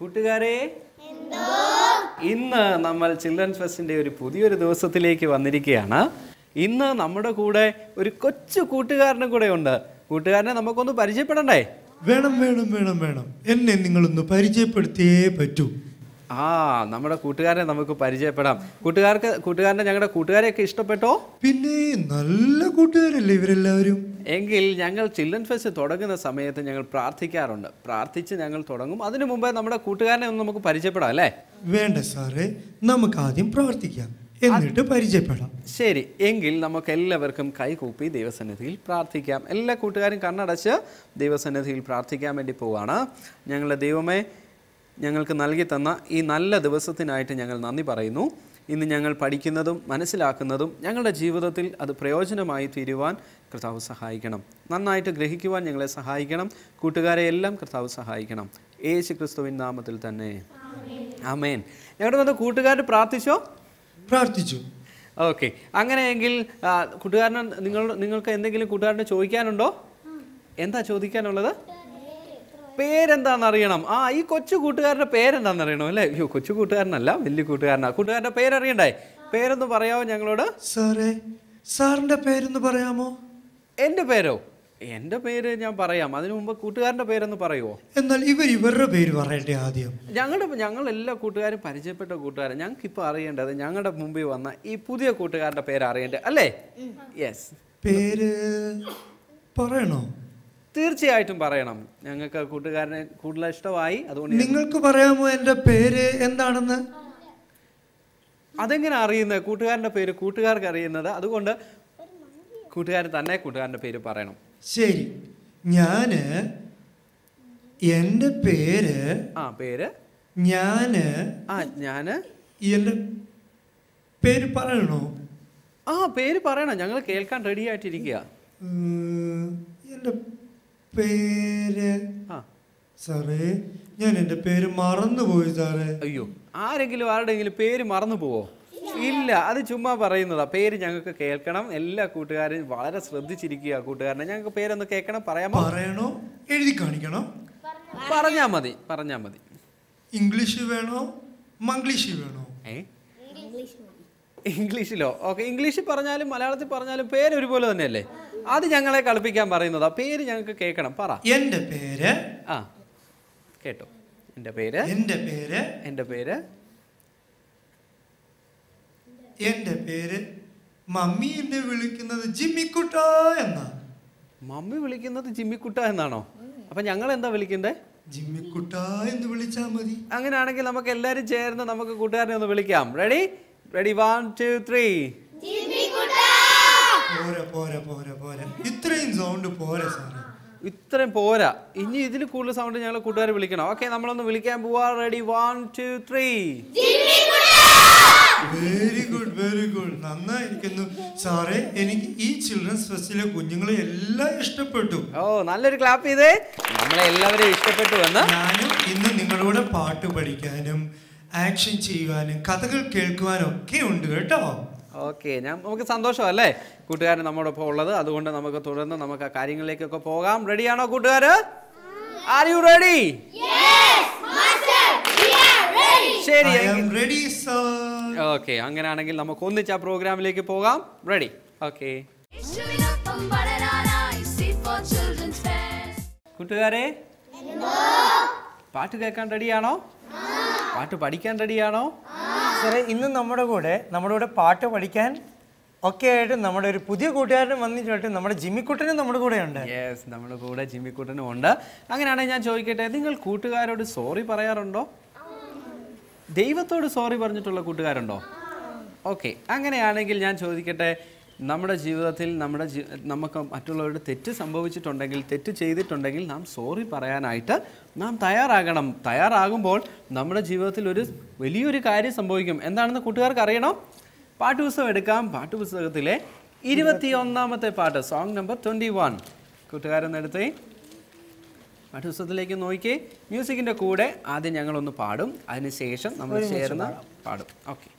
കൂട്ടുകാരെ ഇന്ന് നമ്മൾ ചിൽഡ്രൻസ് ഫെസ്റ്റിന്റെ ഒരു പുതിയൊരു ദിവസത്തിലേക്ക് വന്നിരിക്കുകയാണ് ഇന്ന് നമ്മുടെ കൂടെ ഒരു കൊച്ചു കൂട്ടുകാരനും കൂടെ ഉണ്ട് കൂട്ടുകാരനെ നമുക്കൊന്ന് പരിചയപ്പെടണ്ടേ വേണം വേണം വേണം വേണം എന്നെ നിങ്ങളൊന്ന് പരിചയപ്പെടുത്തിയേ പറ്റൂ ആ നമ്മുടെ കൂട്ടുകാരനെ നമുക്ക് പരിചയപ്പെടാം കൂട്ടുകാർക്ക് കൂട്ടുകാരനെ ഞങ്ങളുടെ കൂട്ടുകാരെയൊക്കെ ഇഷ്ടപ്പെട്ടോ പിന്നെ നല്ല കൂട്ടുകാരല്ലേ ഇവരെല്ലാവരും എങ്കിൽ ഞങ്ങൾ ചിൽഡ്രൻ ഫെസ്റ്റ് തുടങ്ങുന്ന സമയത്ത് ഞങ്ങൾ പ്രാർത്ഥിക്കാറുണ്ട് പ്രാർത്ഥിച്ച് ഞങ്ങൾ തുടങ്ങും അതിനു മുമ്പേ നമ്മുടെ കൂട്ടുകാരനെ ഒന്ന് നമുക്ക് പരിചയപ്പെടാം അല്ലേ വേണ്ട സാറേ നമുക്ക് ആദ്യം പ്രവർത്തിക്കാം എന്നിട്ട് പരിചയപ്പെടാം ശരി എങ്കിൽ നമുക്ക് എല്ലാവർക്കും കൈകൂപ്പി ദൈവസന്നിധിയിൽ പ്രാർത്ഥിക്കാം എല്ലാ കൂട്ടുകാരും കണ്ണടച്ച് ദൈവസന്നിധിയിൽ പ്രാർത്ഥിക്കാൻ വേണ്ടി പോവാണ് ഞങ്ങളുടെ ദൈവമേ ഞങ്ങൾക്ക് നൽകി തന്ന ഈ നല്ല ദിവസത്തിനായിട്ട് ഞങ്ങൾ നന്ദി പറയുന്നു ഇന്ന് ഞങ്ങൾ പഠിക്കുന്നതും മനസ്സിലാക്കുന്നതും ഞങ്ങളുടെ ജീവിതത്തിൽ അത് പ്രയോജനമായി തീരുവാൻ കർത്താവ് സഹായിക്കണം നന്നായിട്ട് ഗ്രഹിക്കുവാൻ ഞങ്ങളെ സഹായിക്കണം കൂട്ടുകാരെ എല്ലാം കർത്താവ് സഹായിക്കണം യേശു ക്രിസ്തുവിൻ നാമത്തിൽ തന്നെ ആമേൻ ഞങ്ങളുടെ വന്ന് കൂട്ടുകാർ പ്രാർത്ഥിച്ചോ പ്രാർത്ഥിച്ചു ഓക്കെ അങ്ങനെയെങ്കിൽ ആ, കൂട്ടുകാരന് നിങ്ങൾ നിങ്ങൾക്ക് എന്തെങ്കിലും കൂട്ടുകാരനെ ചോദിക്കാനുണ്ടോ എന്താ ചോദിക്കാനുള്ളത് പേരെന്താണെന്ന് അറിയണം ആ ഈ കൊച്ചു കൂട്ടുകാരുടെ പേരെന്താണെന്ന് അറിയണം അല്ലേ അയ്യോ കൊച്ചു കൂട്ടുകാരനല്ല വലിയ കൂട്ടുകാരനാ കൂട്ടുകാരൻ്റെ പേരറിയണ്ടേ പേരൊന്ന് പറയാമോ ഞങ്ങളോട് സാറേ സാറിന്റെ പേരൊന്ന് പറയാമോ എൻ്റെ പേരോ എൻ്റെ പേര് ഞാൻ പറയാം അതിനു മുമ്പ് കൂട്ടുകാരൻ്റെ പേരൊന്ന് പറയുമോ എന്നാൽ ഇവർ ഇവരുടെ പേര് പറയട്ടെ ആദ്യം ഞങ്ങളുടെ ഞങ്ങൾ എല്ലാ കൂട്ടുകാരും പരിചയപ്പെട്ട കൂട്ടുകാരൻ ഞങ്ങൾക്ക് ഇപ്പോൾ അറിയേണ്ടത് ഞങ്ങളുടെ മുമ്പിൽ വന്ന ഈ പുതിയ കൂട്ടുകാരൻ്റെ പേര് അറിയേണ്ടത് അല്ലേ യെസ് പേര് പറയണോ തീർച്ചയായിട്ടും പറയണം ഞങ്ങൾക്ക് കൂട്ടുകാരനെ കൂടുതൽ ഇഷ്ടമായി അതുകൊണ്ട് ഞാൻ- നിങ്ങൾക്ക് പറയാമോ എൻ്റെ പേര് എന്താണെന്ന് അതെങ്ങനെ അറിയുന്നത് കൂട്ടുകാരൻ്റെ പേര് കൂട്ടുകാർക്ക് അറിയുന്നത് അതുകൊണ്ട് കൂട്ടുകാരൻ തന്നെ കൂട്ടുകാരൻ്റെ പേര് പറയണം ശരി ഞാന് എൻ്റെ പേര് ആ പേര് ഞാന് ആ ഞാന് എൻ്റെ പേര് പറയണോ ആ പേര് പറയണം ഞങ്ങൾ കേൾക്കാൻ റെഡി ആയിട്ടിരിക്കുക ഉം, എൻ്റെ പേര് ആ സാറേ ഞാൻ എൻ്റെ പേര് മറന്നുപോയി സാറേ അയ്യോ ആരെങ്കിലും ആരുടെയെങ്കിലും പേര് മറന്നു പോവോ ഇല്ല അത് ചുമ്മാ പറയുന്നതാ പേര് ഞങ്ങൾക്ക് കേൾക്കണം എല്ലാ കൂട്ടുകാരും വളരെ ശ്രദ്ധിച്ചിരിക്കുക കൂട്ടുകാരനെ ഞങ്ങൾക്ക് പേരൊന്ന് കേൾക്കണം പറയാമോ പറയണോ എഴുതി കാണിക്കണോ പറഞ്ഞാ മതി പറഞ്ഞാ മതി ഇംഗ്ലീഷ് വേണോ മംഗ്ലീഷ് വേണോ ഏ ഇംഗ്ലീഷിലോ ഓക്കെ ഇംഗ്ലീഷിൽ പറഞ്ഞാലും മലയാളത്തിൽ പറഞ്ഞാലും പേര് ഒരുപോലെ തന്നെയല്ലേ അത് ഞങ്ങളെ കളിപ്പിക്കാൻ പറയുന്നതാ പേര് ഞങ്ങൾക്ക് കേൾക്കണം പറ എൻ്റെ പേര് ആ കേട്ടോ എൻ്റെ പേര് എൻ്റെ പേര് എൻ്റെ പേര് എൻ്റെ പേര് മമ്മി എന്നെ വിളിക്കുന്നത് ജിമ്മിക്കുട്ട എന്നാ മമ്മി വിളിക്കുന്നത് ജിമ്മിക്കുട്ട എന്നാണോ അപ്പം ഞങ്ങൾ എന്താ വിളിക്കണ്ടേ ജിമ്മിക്കുട്ട എന്ന് വിളിച്ചാ മതി അങ്ങനെയാണെങ്കിൽ നമുക്ക് എല്ലാവരും ചേർന്ന് നമുക്ക് കൂട്ടുകാരനെ ഒന്ന് വിളിക്കാം ready ready one two three പോരാ പോരാ പോരാ പോരാ ഇത്രയും സൗണ്ട് പോരാ സാറേ ഇത്രയും പോരാ ഇനി ഇതിൽ കൂടുതൽ സൗണ്ട് ഞങ്ങൾ കൂട്ടുകാരെ വിളിക്കണം ഓക്കെ നമ്മളൊന്ന് വിളിക്കാൻ പോവാ ready one two three very good very good നന്നായിരിക്കുന്നു സാറേ എനിക്ക് ഈ ചിൽഡ്രൻസ് ഫെസ്റ്റിലെ കുഞ്ഞുങ്ങളെ എല്ലാം ഇഷ്ടപ്പെട്ടു ഓ നല്ലൊരു ക്ലാപ്പ് ചെയ്തേ നമ്മളെ എല്ലാവരെയും ഇഷ്ടപ്പെട്ടു എന്ന് ഞാനും ഇന്ന് നിങ്ങളുടെ പാട്ട് പഠിക്കാനും ആക്ഷൻ ചെയ്യുവാനും കഥകൾ കേൾക്കുവാനും ഒക്കെ ഉണ്ട് കേട്ടോ ഓക്കെ ഞാൻ നമുക്ക് സന്തോഷമല്ലേ കൂട്ടുകാരൻ നമ്മുടെ ഒപ്പം ഉള്ളത് അതുകൊണ്ട് നമുക്ക് തുടർന്ന് നമുക്ക് ആ കാര്യങ്ങളിലേക്കൊക്കെ പോകാം റെഡിയാണോ കൂട്ടുകാര് ആർ യു റെഡി ശരി I am ready sir okay അങ്ങനെയാണെങ്കിൽ നമുക്ക് ഒന്നിച്ച് ആ പ്രോഗ്രാമിലേക്ക് പോകാം റെഡി ഓക്കെ യേശുവിനൊപ്പം വളരാനായി സീ ഫോർ ചിൽഡ്രൻസ് ഫെസ്റ്റ് കൂട്ടുകാരെ പാട്ട് കേൾക്കാൻ റെഡിയാണോ പാട്ട് പഠിക്കാൻ റെഡിയാണോ സാറേ ഇന്ന് നമ്മുടെ കൂടെ നമ്മുടെ കൂടെ പാട്ട് പഠിക്കാൻ ഒക്കെ ആയിട്ട് നമ്മുടെ ഒരു പുതിയ കൂട്ടുകാരനും വന്നിട്ടുണ്ട് നമ്മുടെ ജിമ്മിക്കുട്ടനും നമ്മുടെ കൂടെ ഉണ്ട് യെസ് നമ്മുടെ കൂടെ ജിമ്മിക്കുട്ടനും ഉണ്ട് അങ്ങനെയാണെങ്കിൽ ഞാൻ ചോദിക്കട്ടെ നിങ്ങൾ കൂട്ടുകാരോട് സോറി പറയാറുണ്ടോ ദൈവത്തോട് സോറി പറഞ്ഞിട്ടുള്ള കൂട്ടുകാരുണ്ടോ ഓക്കെ അങ്ങനെയാണെങ്കിൽ ഞാൻ ചോദിക്കട്ടെ നമ്മുടെ ജീവിതത്തിൽ നമ്മുടെ ജീ നമുക്ക് മറ്റുള്ളവരുടെ തെറ്റ് സംഭവിച്ചിട്ടുണ്ടെങ്കിൽ തെറ്റ് ചെയ്തിട്ടുണ്ടെങ്കിൽ നാം സോറി പറയാനായിട്ട് നാം തയ്യാറാകണം തയ്യാറാകുമ്പോൾ നമ്മുടെ ജീവിതത്തിൽ ഒരു വലിയൊരു കാര്യം സംഭവിക്കും എന്താണെന്ന് കൂട്ടുകാർക്ക് അറിയണം പാട്ടുപുസ്തകം എടുക്കാം പാട്ടുപുസ്തകത്തിലെ ഇരുപത്തിയൊന്നാമത്തെ പാട്ട് സോങ് നമ്പർ ട്വൻറ്റി വൺ കൂട്ടുകാരൊന്ന് എടുത്തേ പാഠ്യപുസ്തകത്തിലേക്ക് നോക്കിയേ മ്യൂസിക്കിൻ്റെ കൂടെ ആദ്യം ഞങ്ങളൊന്ന് പാടും അതിനുശേഷം നമ്മൾ ചേർന്ന് പാടും ഓക്കെ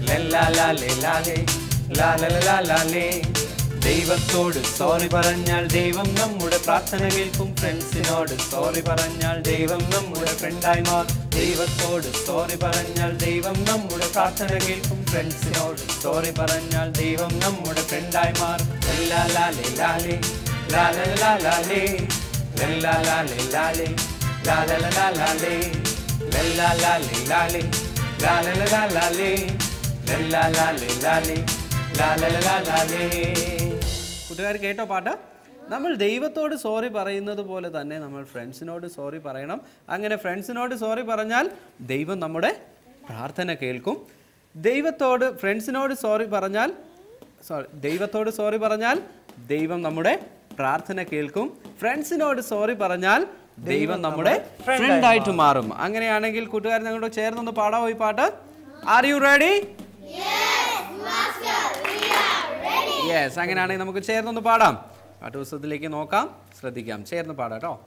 ലല്ലാലാലേ ലാലേ ലാലലാലാലേ ദൈവത്തോട് സോറി പറഞ്ഞാൽ ദൈവം നമ്മുടെ പ്രാർത്ഥന കേൾക്കും ഫ്രണ്ട്സിനോട് സോറി പറഞ്ഞാൽ ദൈവം നമ്മുടെ ഫ്രണ്ടായി മാറും ദൈവത്തോട് സോറി പറഞ്ഞാൽ ദൈവം നമ്മുടെ പ്രാർത്ഥന കേൾക്കും ഫ്രണ്ട്സിനോട് സോറി പറഞ്ഞാൽ ദൈവം നമ്മുടെ ഫ്രണ്ടായി മാറും ലല്ലാലാലേ ലാലേ ലാലലാലാലേ ലല്ലാലാലേ ലാലേ ലാലലാലാലേ ലല്ലാലാലേ ലാലേ ലാലലാലാലേ ലല്ലാലാലേ ലാലേ ലാലലാലാലേ കൂട്ടുകാർ കേട്ടോ പാട്ട് നമ്മൾ ദൈവത്തോട് സോറി പറയുന്നത് പോലെ തന്നെ നമ്മൾ ഫ്രണ്ട്സിനോട് സോറി പറയണം അങ്ങനെ ഫ്രണ്ട്സിനോട് സോറി പറഞ്ഞാൽ ദൈവം നമ്മുടെ പ്രാർത്ഥന കേൾക്കും ദൈവത്തോട് ഫ്രണ്ട്സിനോട് സോറി പറഞ്ഞാൽ സോറി ദൈവത്തോട് സോറി പറഞ്ഞാൽ ദൈവം നമ്മുടെ പ്രാർത്ഥന കേൾക്കും ഫ്രണ്ട്സിനോട് സോറി പറഞ്ഞാൽ ദൈവം നമ്മുടെ ഫ്രണ്ട് ആയിട്ട് മാറും അങ്ങനെയാണെങ്കിൽ കൂട്ടുകാർ ഞങ്ങളോട് ചേർന്നൊന്ന് പാടാമോ ഈ പാട്ട് ആർ യു റെഡി യെസ് അങ്ങനെയാണെങ്കിൽ നമുക്ക് ചേർന്നൊന്ന് പാടാം പാഠപുസ്തകത്തിലേക്ക് നോക്കാം ശ്രദ്ധിക്കാം ചേർന്ന് പാടാം കേട്ടോ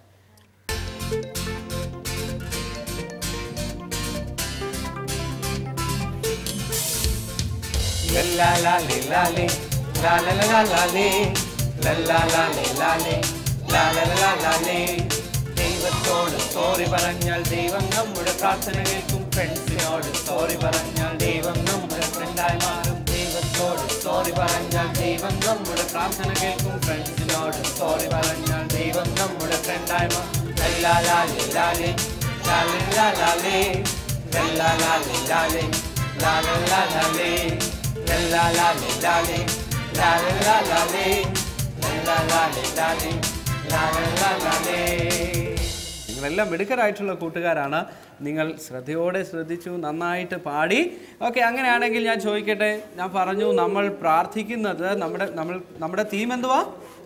ലല്ലാലാലേ ലാലേ ലാലലാലാലേ ലല്ലാലാലേ ലാലേ ലാലലാലാലേ ദൈവത്തോട് സോറി പറഞ്ഞാൽ ദൈവം നമ്മുടെ പ്രാർത്ഥന കേൾക്കും ഫ്രണ്ട്സിനോട് സോറി പറഞ്ഞാൽ ദൈവം നമ്മുടെ ഫ്രണ്ടായി മാറും ദൈവത്തോട് സോറി പറഞ്ഞാൽ ദൈവം നമ്മുടെ പ്രാർത്ഥന കേൾക്കും ഫ്രണ്ട്സിനോട് സോറി പറഞ്ഞാൽ ദൈവം നമ്മുടെ ഫ്രണ്ടായി മാറും ലല്ലാലാലേ ലാലേ ലാലലാലാലേ ലല്ലാലാലേ ലാലേ ലാലലാലാലേ ലല്ലാലാലേ ലാലേ ലാലലാലാലേ ലല്ലാലാലേ ലാലേ ലാലലാലാലേ നിങ്ങളെല്ലാം മിടുക്കരായിട്ടുള്ള കൂട്ടുകാരാണ് നിങ്ങൾ ശ്രദ്ധയോടെ ശ്രദ്ധിച്ചു നന്നായിട്ട് പാടി ഓക്കെ അങ്ങനെയാണെങ്കിൽ ഞാൻ ചോദിക്കട്ടെ ഞാൻ പറഞ്ഞു നമ്മൾ പ്രാർത്ഥിക്കുന്നത് നമ്മുടെ നമ്മൾ നമ്മുടെ തീം എന്തുവാ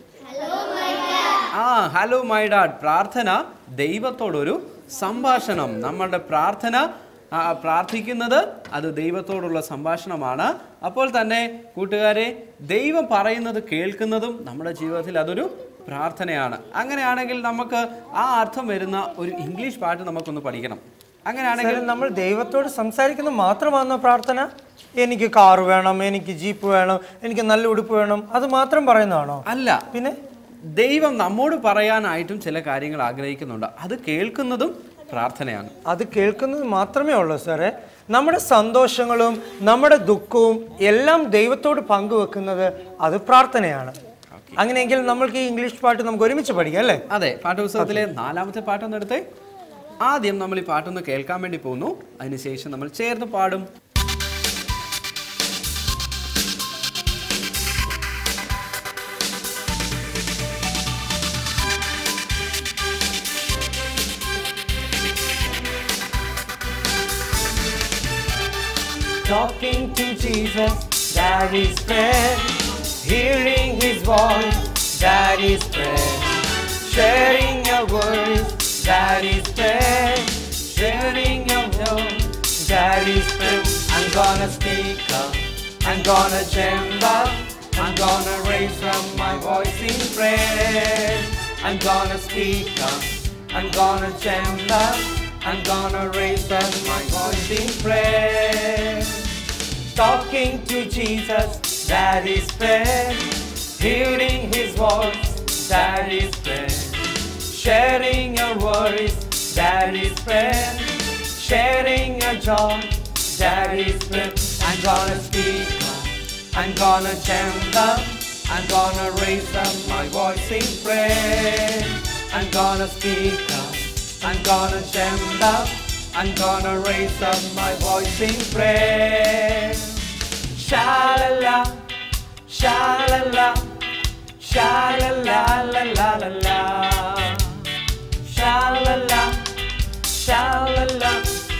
ആ ഹലോ മൈ ഡാഡ് പ്രാർത്ഥന ദൈവത്തോടൊരു സംഭാഷണം നമ്മളുടെ പ്രാർത്ഥന ആ, പ്രാർത്ഥിക്കുന്നത് അത് ദൈവത്തോടുള്ള സംഭാഷണമാണ് അപ്പോൾ തന്നെ കൂട്ടുകാരെ ദൈവം പറയുന്നത് കേൾക്കുന്നതും നമ്മുടെ ജീവിതത്തിൽ അതൊരു പ്രാർത്ഥനയാണ് അങ്ങനെയാണെങ്കിൽ നമുക്ക് ആ അർത്ഥം വരുന്ന ഒരു ഇംഗ്ലീഷ് പാട്ട് നമുക്കൊന്ന് പഠിക്കണം അങ്ങനെയാണെങ്കിൽ സാറേ, നമ്മൾ ദൈവത്തോട് സംസാരിക്കുന്നത് മാത്രമാണോ പ്രാർത്ഥന എനിക്ക് കാർ വേണം എനിക്ക് ജീപ്പ് വേണം എനിക്ക് നല്ല ഉടുപ്പ് വേണം അത് മാത്രം പറയുന്നതാണോ അല്ല പിന്നെ ദൈവം നമ്മോട് പറയാനായിട്ടും ചില കാര്യങ്ങൾ ആഗ്രഹിക്കുന്നുണ്ട് അത് കേൾക്കുന്നതും പ്രാർത്ഥനയാണ് അത് കേൾക്കുന്നത് മാത്രമേ ഉള്ളൂ സാറേ നമ്മുടെ സന്തോഷങ്ങളും നമ്മുടെ ദുഃഖവും എല്ലാം ദൈവത്തോട് പങ്കുവെക്കുന്നത് അത് പ്രാർത്ഥനയാണ് അങ്ങനെയെങ്കിൽ നമ്മൾക്ക് ഈ ഇംഗ്ലീഷ് പാട്ട് നമുക്ക് ഒരുമിച്ച് പഠിക്കാം അല്ലേ അതെ പാഠപുസ്തകത്തിലെ നാലാമത്തെ പാട്ടൊന്ന് എടുത്തേ ആദ്യം നമ്മൾ ഈ പാട്ടൊന്ന് കേൾക്കാൻ വേണ്ടി പോകുന്നു അതിനുശേഷം നമ്മൾ ചേർന്ന് പാടും Talking to Jesus, that is prayer. Hearing his voice, that is prayer. Sharing your words, that is prayer. Sharing your words, that is prayer. I'm gonna speak up, I'm gonna jam up, I'm gonna raise up my voice in prayer. I'm gonna speak up, I'm gonna jam up, I'm gonna raise up my voice in prayer. Talking to Jesus, that is prayer. Hearing his voice, that is prayer. Sharing your worries, that is prayer. Sharing your joy, that is prayer. I'm gonna speak up, I'm gonna chant up, I'm gonna raise up my voice in prayer. I'm gonna speak up, I'm gonna chant up, I'm gonna raise up my voice in prayer. Sha-la-la, sha-la-la, sha-la-la-la-la-la-la. Sha-la-la, sha-la-la,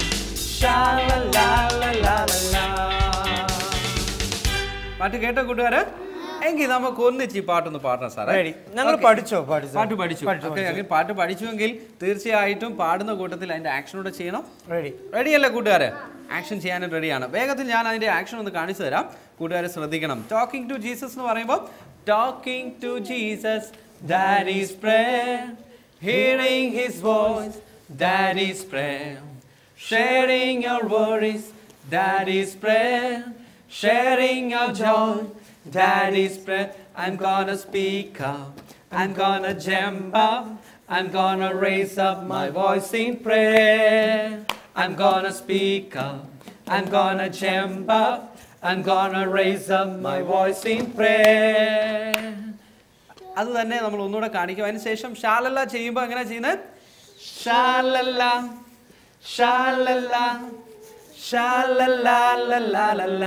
sha-la-la-la-la-la. പാട്ട് കേട്ടോ കൂട്ടുകാര് എങ്കിൽ നമുക്ക് ഒന്നിച്ച് ഈ പാട്ടൊന്ന് പാടണം സാറേ റെഡി ഞങ്ങൾ പഠിച്ചോ പഠിച്ചോ പാട്ട് പഠിച്ചു ഓക്കെ അങ്ങനെ പാട്ട് പഠിച്ചുവെങ്കിൽ തീർച്ചയായിട്ടും പാടുന്ന കൂട്ടത്തിൽ അതിന്റെ ആക്ഷനോടെ ചെയ്യണം റെഡി റെഡിയല്ലേ കൂട്ടുകാരെ ആക്ഷൻ ചെയ്യാനും റെഡിയാണ് വേഗത്തിൽ ഞാൻ അതിന്റെ ആക്ഷൻ ഒന്ന് കാണിച്ചു തരാം കൂട്ടുകാരെ ശ്രദ്ധിക്കണം ടോക്കിംഗ് ടു ജീസസ് എന്ന് പറയുമ്പോൾ talking to Jesus that is prayer hearing his voice that is prayer sharing your worries that is prayer sharing our joy. Daddy's breath, I'm gonna speak up. I'm gonna jump up. I'm gonna raise up my voice in prayer. I'm gonna speak up. I'm gonna jump up. I'm gonna raise up my voice in prayer. അത് തന്നെ നമ്മൾ ഒന്നുകൂടെ കാണിക്കും അതിന് ശേഷം ഷാലല്ല ചെയ്യുമ്പോൾ എങ്ങനെ ചെയ്യുന്നത് ഷാലല്ല ഷാലല്ല ഷാലല്ല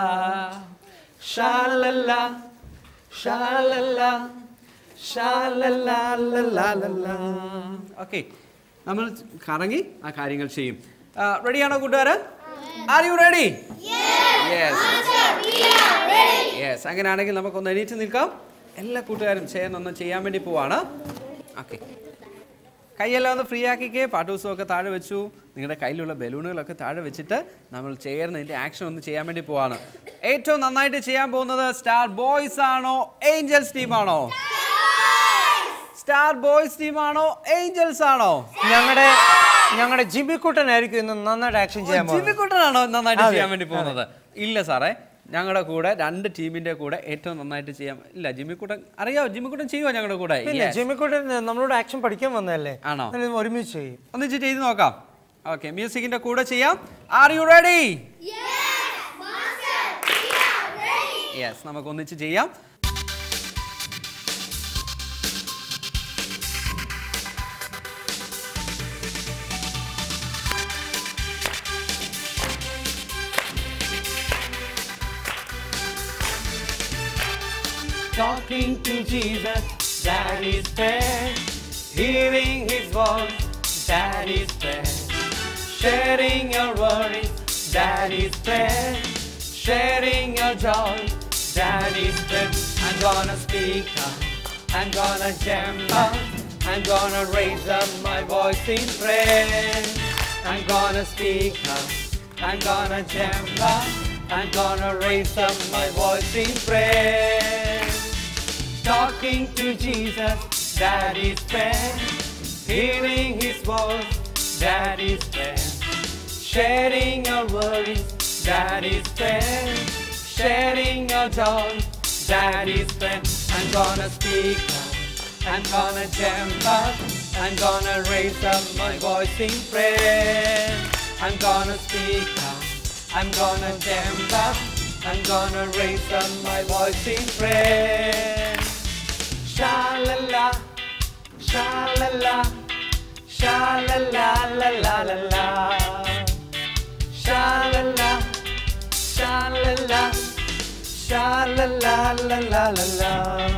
ഷാലല്ല ഷാലല്ല ഷാലല്ല ഓക്കെ നമ്മൾ കറങ്ങി ആ കാര്യങ്ങൾ ചെയ്യും റെഡിയാണോ കൂട്ടുകാര് are you ready yes yes അങ്ങനെയാണെങ്കിൽ നമുക്കൊന്ന് എണീറ്റ് നിൽക്കാം എല്ലാ കൂട്ടുകാരും ചേർന്നൊന്ന് ചെയ്യാൻ വേണ്ടി പോവാണ് ഓക്കെ കൈയെല്ലാം ഒന്ന് ഫ്രീ ആക്കിക്കേ പാട്ടൂസമൊക്കെ താഴെ വെച്ചു നിങ്ങളുടെ കയ്യിലുള്ള ബലൂണുകളൊക്കെ താഴെ വെച്ചിട്ട് നമ്മൾ ചേർന്ന് ഇതിൻ്റെ ആക്ഷൻ ഒന്ന് ചെയ്യാൻ വേണ്ടി പോവാണ് ഏറ്റവും നന്നായിട്ട് ചെയ്യാൻ പോകുന്നത് സ്റ്റാർ ബോയ്സ് ആണോ ഏഞ്ചൽസ് ടീമാണോ സ്റ്റാർ ബോയ്സ് ടീമാണോ ഏഞ്ചൽസ് ആണോ ഞങ്ങളുടെ ഞങ്ങളുടെ ജിബിക്കുട്ടനായിരിക്കും ഇന്ന് നന്നായിട്ട് ആക്ഷൻ ചെയ്യാൻ പോകുന്നത് ജിമ്മിക്കുട്ടനാണോ നന്നായിട്ട് അതെ, ചെയ്യാൻ വേണ്ടി പോകുന്നത് ഇല്ല സാറേ ഞങ്ങളുടെ കൂടെ രണ്ട് ടീമിന്റെ കൂടെ ഏറ്റവും നന്നായിട്ട് ചെയ്യാം ഇല്ല ജിമ്മിക്കുട്ടൻ അറിയാവോ ജിമ്മിക്കുട്ടൻ ചെയ്യുമോ ഞങ്ങളുടെ കൂടെ പിന്നെ Yes. ജിമ്മിക്കുട്ടൻ നമ്മളോട് ആക്ഷൻ പഠിക്കാൻ വന്നതല്ലേ ആണോ? എന്നാലും ഒരുമിച്ച് ചെയ്യും ഒന്നിച്ച് ചെയ്ത് നോക്കാം ഓക്കെ മ്യൂസിക്കിന്റെ കൂടെ ചെയ്യാം ആർ യു റെഡി യെസ് നമുക്ക് ഒന്നിച്ച് ചെയ്യാം Talking to Jesus, that is fair. Hearing his voice, that is fair. Sharing your worries, that is fair. Sharing your joy, that is fair. I'm gonna speak up, I'm gonna jump up, I'm gonna raise up my voice in prayer. I'm gonna speak up, I'm gonna jump up, I'm gonna raise up my voice in prayer. Talking to Jesus, that is fair. Hearing his voice, that is fair. Sharing your worries, that is fair. Sharing your joy, that is fair. I'm gonna speak up, I'm gonna jump up, I'm gonna raise up my voice in prayer. I'm gonna speak up, I'm gonna jump up, I'm gonna raise up my voice in prayer. Sha-la-la, sha-la-la, sha-la-la, la-la-la-la. Sha-la-la, sha-la-la, sha-la-la, la-la-la-la.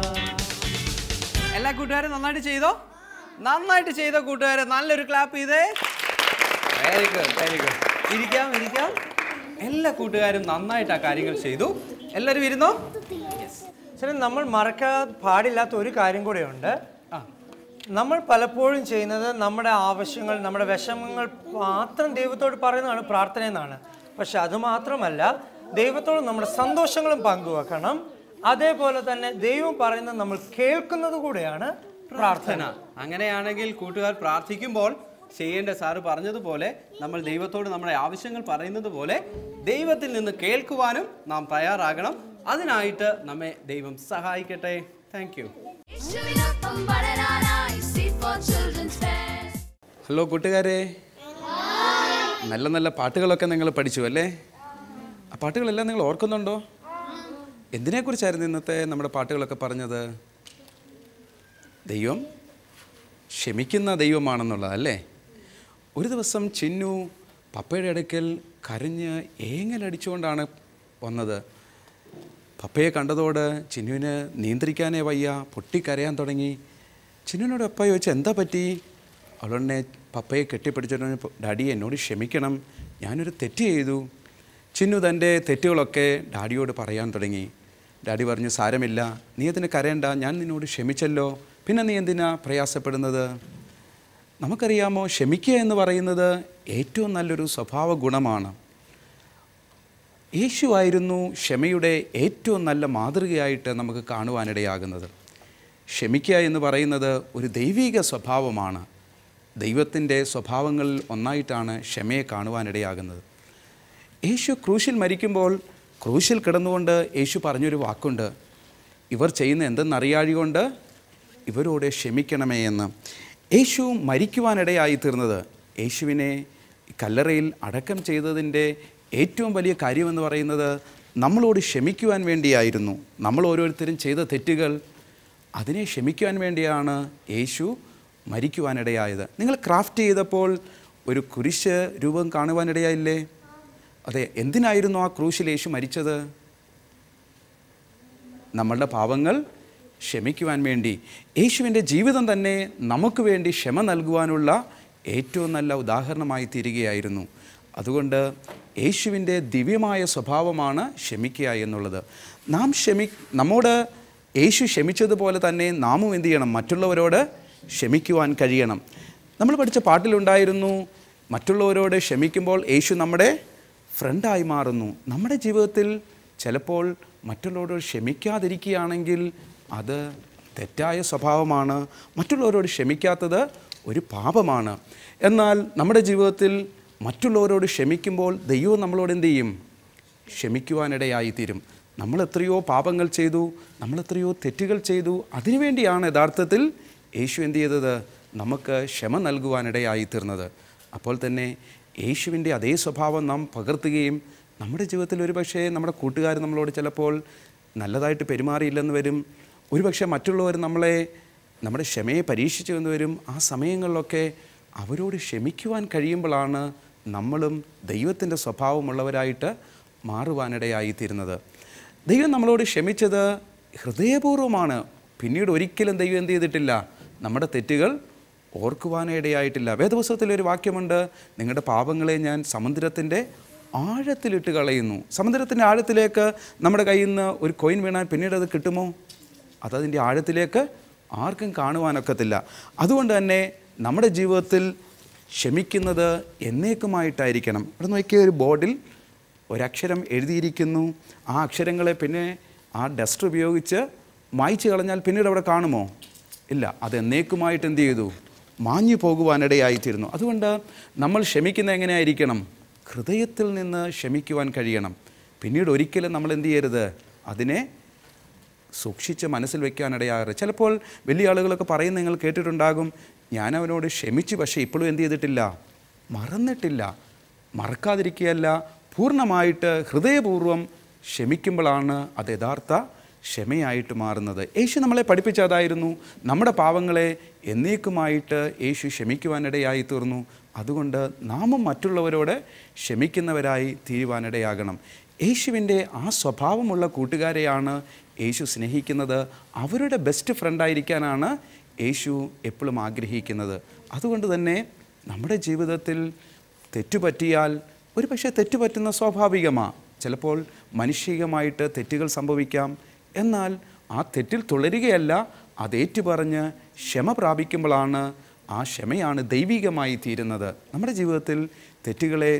എല്ലാ കൂട്ടുകാരും നന്നായിട്ട് ചെയ്തോ നന്നായിട്ട് ചെയ്ത കൂട്ടുകാരെ നല്ലൊരു clap ചെയ്തേ very good very good ഇരിക്കാം ഇരിക്കാം എല്ലാ കൂട്ടുകാരും നന്നായിട്ട് ആ കാര്യങ്ങൾ ചെയ്തു എല്ലാവരും ഇരുന്നോ ശരി നമ്മൾ മറക്കാൻ പാടില്ലാത്ത ഒരു കാര്യം കൂടെയുണ്ട് ആ നമ്മൾ പലപ്പോഴും ചെയ്യുന്നത് നമ്മുടെ ആവശ്യങ്ങൾ നമ്മുടെ വിഷമങ്ങൾ മാത്രം ദൈവത്തോട് പറയുന്നതാണ് പ്രാർത്ഥന എന്നാണ് പക്ഷെ അത് മാത്രമല്ല ദൈവത്തോട് നമ്മുടെ സന്തോഷങ്ങളും പങ്കുവെക്കണം അതേപോലെ തന്നെ ദൈവം പറയുന്നത് നമ്മൾ കേൾക്കുന്നത് കൂടെയാണ് പ്രാർത്ഥന പ്രാർത്ഥന അങ്ങനെയാണെങ്കിൽ കൂട്ടുകാർ പ്രാർത്ഥിക്കുമ്പോൾ ചെയ്യേണ്ട സാറ് പറഞ്ഞതുപോലെ നമ്മൾ ദൈവത്തോട് നമ്മുടെ ആവശ്യങ്ങൾ പറയുന്നത് പോലെ ദൈവത്തിൽ നിന്ന് കേൾക്കുവാനും നാം തയ്യാറാകണം അതിനായിട്ട് നമ്മെ ദൈവം സഹായിക്കട്ടെ താങ്ക് യു യേശുവിനൊപ്പം വളരാനായി Seed for Children's Fest. Hello കൂട്ടുകാരെ നല്ല നല്ല പാട്ടുകളൊക്കെ നിങ്ങൾ പഠിച്ചു അല്ലേ ആ പാട്ടുകളെല്ലാം നിങ്ങൾ ഓർക്കുന്നുണ്ടോ എന്തിനെക്കുറിച്ചായിരുന്നു ഇന്നത്തെ നമ്മുടെ പാട്ടുകളൊക്കെ പറഞ്ഞത് ദൈവം ക്ഷമിക്കുന്ന ദൈവമാണെന്നുള്ളത് അല്ലേ ഒരു ദിവസം ചിന്നു പപ്പയുടെ അടുക്കൽ കരഞ്ഞ് ഏങ്ങലടിച്ചുകൊണ്ടാണ് വന്നത് പപ്പയെ കണ്ടതോട് ചിന്നുവിന് നിയന്ത്രിക്കാനേ വയ്യ പൊട്ടിക്കരയാൻ തുടങ്ങി ചിന്നുവിനോട് അപ്പ ചോദിച്ചു എന്താ പറ്റി അവളുടെ പപ്പയെ കെട്ടിപ്പിടിച്ചിട്ട് ഡാഡി എന്നോട് ക്ഷമിക്കണം ഞാനൊരു തെറ്റ് ചെയ്തു ചിന്നു തൻ്റെ തെറ്റുകളൊക്കെ ഡാഡിയോട് പറയാൻ തുടങ്ങി ഡാഡി പറഞ്ഞു സാരമില്ല നീ അതിന് കരയണ്ട ഞാൻ നിന്നോട് ക്ഷമിച്ചല്ലോ പിന്നെ നീ എന്തിനാ പ്രയാസപ്പെടുന്നത് നമുക്കറിയാമോ ക്ഷമിക്കുക എന്ന് പറയുന്നത് ഏറ്റവും നല്ലൊരു സ്വഭാവ ഗുണമാണ് യേശുവായിരുന്നു ക്ഷമയുടെ ഏറ്റവും നല്ല മാതൃകയായിട്ട് നമുക്ക് കാണുവാനിടയാകുന്നത് ക്ഷമിക്കുക എന്ന് പറയുന്നത് ഒരു ദൈവിക സ്വഭാവമാണ് ദൈവത്തിൻ്റെ സ്വഭാവങ്ങളിൽ ഒന്നായിട്ടാണ് ക്ഷമയെ കാണുവാനിടയാകുന്നത് യേശു ക്രൂശിൽ മരിക്കുമ്പോൾ ക്രൂശിൽ കിടന്നുകൊണ്ട് യേശു പറഞ്ഞൊരു വാക്കുണ്ട് ഇവർ ചെയ്യുന്ന എന്തെന്നറിയാഴി കൊണ്ട് ഇവരോട് ക്ഷമിക്കണമേ എന്ന് യേശു മരിക്കുവാനിടയായി തീർന്നത് യേശുവിനെ കല്ലറയിൽ അടക്കം ചെയ്തതിൻ്റെ ഏറ്റവും വലിയ കാര്യമെന്ന് പറയുന്നത് നമ്മളോട് ക്ഷമിക്കുവാൻ വേണ്ടിയായിരുന്നു നമ്മൾ ഓരോരുത്തരും ചെയ്ത തെറ്റുകൾ അതിനെ ക്ഷമിക്കുവാൻ വേണ്ടിയാണ് യേശു മരിക്കുവാനിടയായത് നിങ്ങൾ ക്രാഫ്റ്റ് ചെയ്തപ്പോൾ ഒരു കുരിശ് രൂപം കാണുവാനിടയായില്ലേ അതെ എന്തിനായിരുന്നു ആ ക്രൂശിൽ യേശു മരിച്ചത് നമ്മളുടെ പാവങ്ങൾ ക്ഷമിക്കുവാൻ വേണ്ടി യേശുവിൻ്റെ ജീവിതം തന്നെ നമുക്ക് വേണ്ടി ക്ഷമ നൽകുവാനുള്ള ഏറ്റവും നല്ല ഉദാഹരണമായി തീരുകയായിരുന്നു അതുകൊണ്ട് യേശുവിൻ്റെ ദിവ്യമായ സ്വഭാവമാണ് ക്ഷമിക്കുക എന്നുള്ളത് നാം ക്ഷമി നമ്മോട് യേശു ക്ഷമിച്ചതുപോലെ തന്നെ നാമും എന്ത് ചെയ്യണം മറ്റുള്ളവരോട് ക്ഷമിക്കുവാൻ കഴിയണം നമ്മൾ പഠിച്ച പാട്ടിലുണ്ടായിരുന്നു മറ്റുള്ളവരോട് ക്ഷമിക്കുമ്പോൾ യേശു നമ്മുടെ ഫ്രണ്ടായി മാറുന്നു നമ്മുടെ ജീവിതത്തിൽ ചിലപ്പോൾ മറ്റുള്ളവരോട് ക്ഷമിക്കാതിരിക്കുകയാണെങ്കിൽ അത് തെറ്റായ സ്വഭാവമാണ് മറ്റുള്ളവരോട് ക്ഷമിക്കാത്തത് ഒരു പാപമാണ് എന്നാൽ നമ്മുടെ ജീവിതത്തിൽ മറ്റുള്ളവരോട് ക്ഷമിക്കുമ്പോൾ ദൈവം നമ്മളോട് എന്ത് ചെയ്യും ക്ഷമിക്കുവാനിടയായിത്തീരും നമ്മൾ എത്രയോ പാപങ്ങൾ ചെയ്തു നമ്മൾ എത്രയോ തെറ്റുകൾ ചെയ്തു അതിനുവേണ്ടിയാണ് യഥാർത്ഥത്തിൽ യേശു എന്ത് ചെയ്തത് നമുക്ക് ക്ഷമ നൽകുവാനിടയായി തീർന്നത് അപ്പോൾ തന്നെ യേശുവിൻ്റെ അതേ സ്വഭാവം നാം പകർത്തുകയും നമ്മുടെ ജീവിതത്തിൽ ഒരു പക്ഷേ നമ്മുടെ കൂട്ടുകാർ നമ്മളോട് ചിലപ്പോൾ നല്ലതായിട്ട് പെരുമാറിയില്ലെന്ന് വരും ഒരുപക്ഷെ മറ്റുള്ളവർ നമ്മളെ നമ്മുടെ ക്ഷമയെ പരീക്ഷിച്ചു എന്ന് വരും ആ സമയങ്ങളിലൊക്കെ അവരോട് ക്ഷമിക്കുവാൻ കഴിയുമ്പോഴാണ് നമ്മളും ദൈവത്തിൻ്റെ സ്വഭാവമുള്ളവരായിട്ട് മാറുവാനിടയായിത്തീരുന്നത് ദൈവം നമ്മളോട് ക്ഷമിച്ചത് ഹൃദയപൂർവ്വമാണ് പിന്നീട് ഒരിക്കലും ദൈവം എന്ത് ചെയ്തിട്ടില്ല നമ്മുടെ തെറ്റുകൾ ഓർക്കുവാനിടയായിട്ടില്ല വേദപുസ്തകത്തിലൊരു വാക്യമുണ്ട് നിങ്ങളുടെ പാപങ്ങളെ ഞാൻ സമുദ്രത്തിൻ്റെ ആഴത്തിലിട്ട് കളയുന്നു സമുദ്രത്തിൻ്റെ ആഴത്തിലേക്ക് നമ്മുടെ കയ്യിൽ നിന്ന് ഒരു കോയിൻ വീണാൽ പിന്നീട് അത് കിട്ടുമോ അതതിൻ്റെ ആഴത്തിലേക്ക് ആർക്കും കാണുവാനൊക്കത്തില്ല അതുകൊണ്ട് തന്നെ നമ്മുടെ ജീവിതത്തിൽ ക്ഷമിക്കുന്നത് എന്നേക്കുമായിട്ടായിരിക്കണം ഇവിടെ നോക്കിയ ഒരു ബോർഡിൽ ഒരക്ഷരം എഴുതിയിരിക്കുന്നു ആ അക്ഷരങ്ങളെ പിന്നെ ആ ഡസ്റ്റർ ഉപയോഗിച്ച് മായ്ച്ചു കളഞ്ഞാൽ പിന്നീട് അവിടെ കാണുമോ ഇല്ല അത് എന്നേക്കുമായിട്ട് എന്ത് ചെയ്തു മാഞ്ഞു പോകുവാനിടയായിത്തീരുന്നു അതുകൊണ്ട് നമ്മൾ ക്ഷമിക്കുന്ന എങ്ങനെയായിരിക്കണം ഹൃദയത്തിൽ നിന്ന് ക്ഷമിക്കുവാൻ കഴിയണം പിന്നീട് ഒരിക്കലും നമ്മൾ എന്ത് ചെയ്യരുത് അതിനെ സൂക്ഷിച്ച് മനസ്സിൽ വെക്കാനിടയാകാറ് ചിലപ്പോൾ വലിയ ആളുകളൊക്കെ പറയുന്ന നിങ്ങൾ കേട്ടിട്ടുണ്ടാകും ഞാൻ അവനോട് ക്ഷമിച്ചു പക്ഷേ ഇപ്പോഴും എന്ത് ചെയ്തിട്ടില്ല മറന്നിട്ടില്ല മറക്കാതിരിക്കുകയല്ല പൂർണ്ണമായിട്ട് ഹൃദയപൂർവ്വം ക്ഷമിക്കുമ്പോഴാണ് അത് യഥാർത്ഥ ക്ഷമയായിട്ട് മാറുന്നത് യേശു നമ്മളെ പഠിപ്പിച്ചതായിരുന്നു നമ്മുടെ പാവങ്ങളെ എന്നേക്കുമായിട്ട് യേശു ക്ഷമിക്കുവാനിടയായി തീർന്നു അതുകൊണ്ട് നാമും മറ്റുള്ളവരോട് ക്ഷമിക്കുന്നവരായി തീരുവാനിടയാകണം യേശുവിൻ്റെ ആ സ്വഭാവമുള്ള കൂട്ടുകാരെയാണ് യേശു സ്നേഹിക്കുന്നത് അവരുടെ ബെസ്റ്റ് ഫ്രണ്ടായിരിക്കാനാണ് യേശു എപ്പോഴും ആഗ്രഹിക്കുന്നത് അതുകൊണ്ട് തന്നെ നമ്മുടെ ജീവിതത്തിൽ തെറ്റുപറ്റിയാൽ ഒരു പക്ഷേ തെറ്റുപറ്റുന്ന സ്വാഭാവികമാണ് ചിലപ്പോൾ മനുഷികമായിട്ട് തെറ്റുകൾ സംഭവിക്കാം എന്നാൽ ആ തെറ്റിൽ തുടരുകയല്ല അത് ഏറ്റുപറഞ്ഞ് ക്ഷമ പ്രാപിക്കുമ്പോഴാണ് ആ ക്ഷമയാണ് ദൈവികമായി തീരുന്നത് നമ്മുടെ ജീവിതത്തിൽ തെറ്റുകളെ